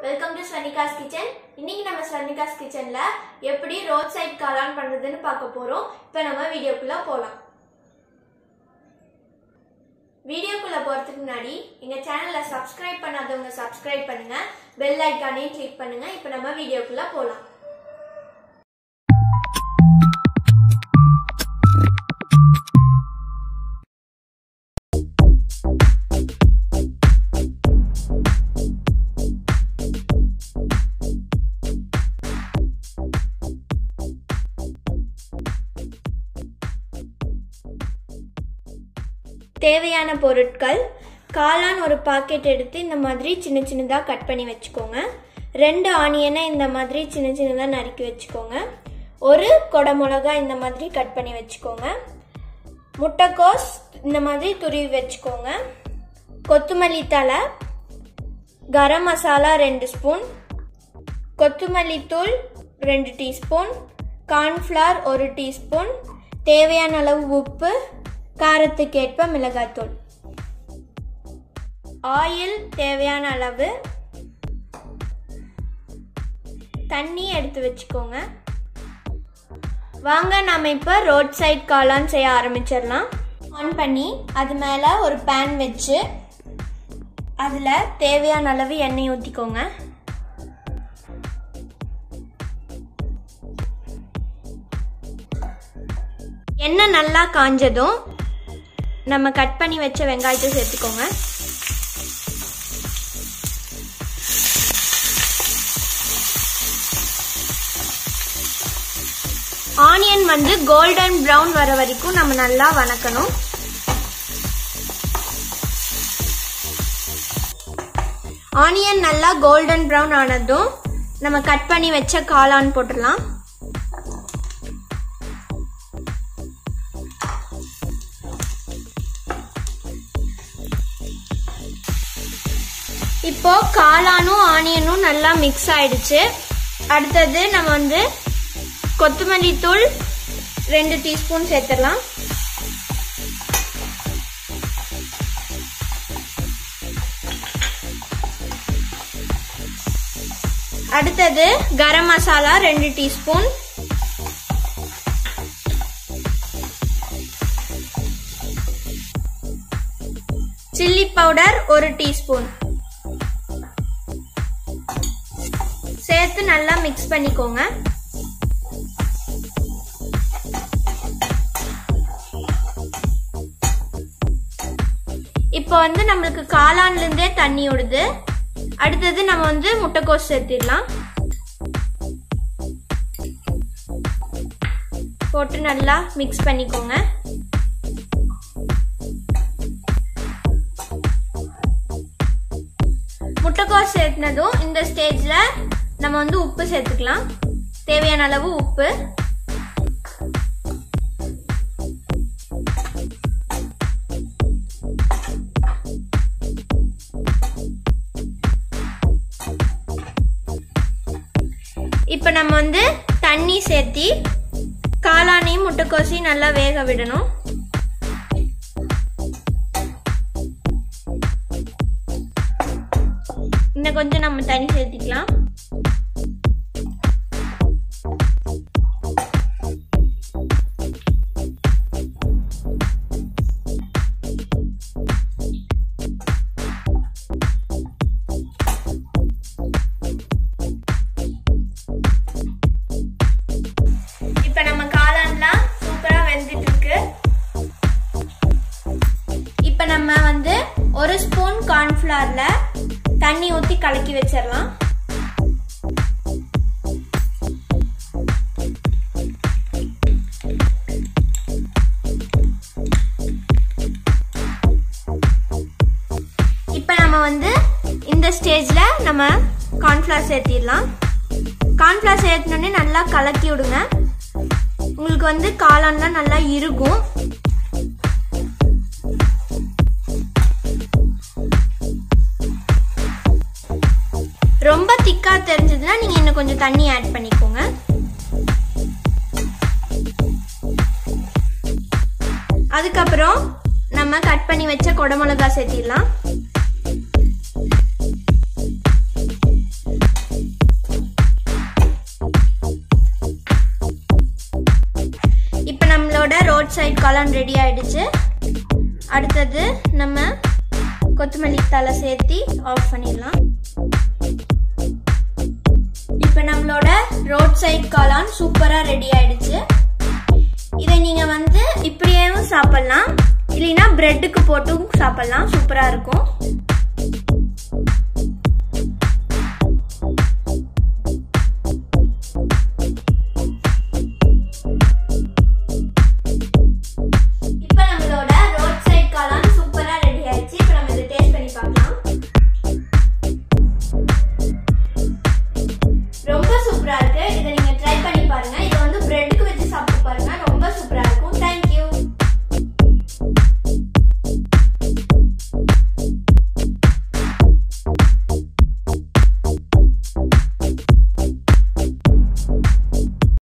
welcome to ஸ்வர்ணிகாஸ் kitchen இன்னைக்கு நம்ம ஸ்வர்ணிகாஸ் கிச்சன்ல எப்படி ரோட் சைட் காளான் பண்றதுன்னு பார்க்க போறோம் இப்போ நம்ம வீடியோக்குள்ள போலாம் வீடியோக்குள்ள போறதுக்கு முன்னாடி எங்க சேனலை சப்ஸ்கிரைப் பண்ணாதவங்க சப்ஸ்கிரைப் பண்ணுங்க பெல் ஐக்கானையும் கிளிக் பண்ணுங்க இப்போ நம்ம வீடியோக்குள்ள போலாம் தேவையான பொருட்கள் காளான் ஒரு பாக்கெட் எடுத்து இந்த மாதிரி சின்ன சின்னதாக கட் பண்ணி வச்சுக்கோங்க ரெண்டு ஆனியனை இந்த மாதிரி சின்ன சின்னதாக நறுக்கி வச்சுக்கோங்க ஒரு கொடை மிளகா இந்த மாதிரி கட் பண்ணி வச்சுக்கோங்க முட்டைக்கோஸ் இந்த மாதிரி துருவி வச்சுக்கோங்க கொத்தமல்லி தழை கரம் மசாலா ரெண்டு ஸ்பூன் கொத்தமல்லி தூள் ரெண்டு டீஸ்பூன் கார்ன்ஃப்ளவர் ஒரு டீஸ்பூன் தேவையான அளவு உப்பு காரத்துக்கேற்ப மிளகாத்தூள் ஆயில் தேவையான அளவு தண்ணி எடுத்து வச்சுக்கோங்க வாங்க நாம இப்போ ரோட் சைட் காளான் செய்ய ஆரம்பிச்சிடலாம் ஆன் பண்ணி அது மேலே ஒரு பேன் வச்சு அதில் தேவையான அளவு எண்ணெய் ஊற்றிக்கோங்க எண்ணெய் நல்லா காஞ்சதும் நம்ம கட் பண்ணி வச்ச வெங்காயத்தை சேர்த்துக்கோங்க ஆனியன் வந்து கோல்டன் ப்ரௌன் வர வரைக்கும் நம்ம நல்லா வணக்கணும் ஆனியன் நல்லா கோல்டன் ப்ரௌன் ஆனதும் நம்ம கட் பண்ணி வச்ச காளான் போட்டுடலாம் இப்போ காளானும் ஆனியனும் நல்லா மிக்ஸ் ஆயிடுச்சு அடுத்தது நம்ம வந்து கொத்தமல்லி தூள் ரெண்டு டீஸ்பூன் சேர்த்துடலாம் அடுத்தது கரம் மசாலா ரெண்டு டீஸ்பூன் சில்லி பவுடர் ஒரு டீஸ்பூன் சேர்த்து நல்லா மிக்ஸ் பண்ணிக்கோங்க இப்போ வந்து நம்மளுக்கு காளான்ல இருந்தே தண்ணி விடுது அடுத்தது நம்ம வந்து முட்டைக்கோஸ் சேர்த்திடலாம் போட்டு நல்லா மிக்ஸ் பண்ணிக்கோங்க முட்டைக்கோஸ் சேர்த்தினதும் இந்த ஸ்டேஜ்ல நம்ம வந்து உப்பு சேர்த்துக்கலாம் தேவையான அளவு உப்பு இப்போ நம்ம வந்து தண்ணி சேர்த்தி காளானையும் முட்டைக்கோசையும் நல்லா வேக விடணும் இன்னும் கொஞ்சம் நம்ம தண்ணி சேர்த்திக்கலாம் இப்ப நம்ம காளான்லாம் சூப்பரா வெந்துட்டு இருக்கு இப்ப நம்ம வந்து ஒரு ஸ்பூன் கார்ன்ஃபிளவர்ல தண்ணி ஊத்தி கலக்கி வச்சிடலாம் இப்ப நம்ம வந்து இந்த ஸ்டேஜ்ல நம்ம கார்ன்ஃபிளவர் சேர்த்திடலாம் கார்ன்ஃபிளவர் சேர்த்தனோடனே நல்லா கலக்கி விடுங்க உங்களுக்கு வந்து காளான்லாம் நல்லா இருக்கும் ரொம்ப திக்கா தெரிஞ்சதுன்னா நீங்க இன்னும் கொஞ்சம் தண்ணி ஆட் பண்ணிக்கோங்க அதுக்கப்புறம் நம்ம கட் பண்ணி வச்ச குடமிளகா சேர்த்திடலாம் காளான் ரெடி ஆயிடுச்சு அடுத்தது நம்ம கொத்தமல்லி தலை சேர்த்தி ஆஃப் பண்ணிடலாம் இப்போ நம்மளோட ரோட் சைட் காளான் சூப்பராக ரெடி ஆயிடுச்சு இதை நீங்கள் வந்து இப்படியேவும் சாப்பிட்லாம் இல்லைன்னா பிரெட்டுக்கு போட்டும் சாப்பிட்லாம் சூப்பராக இருக்கும்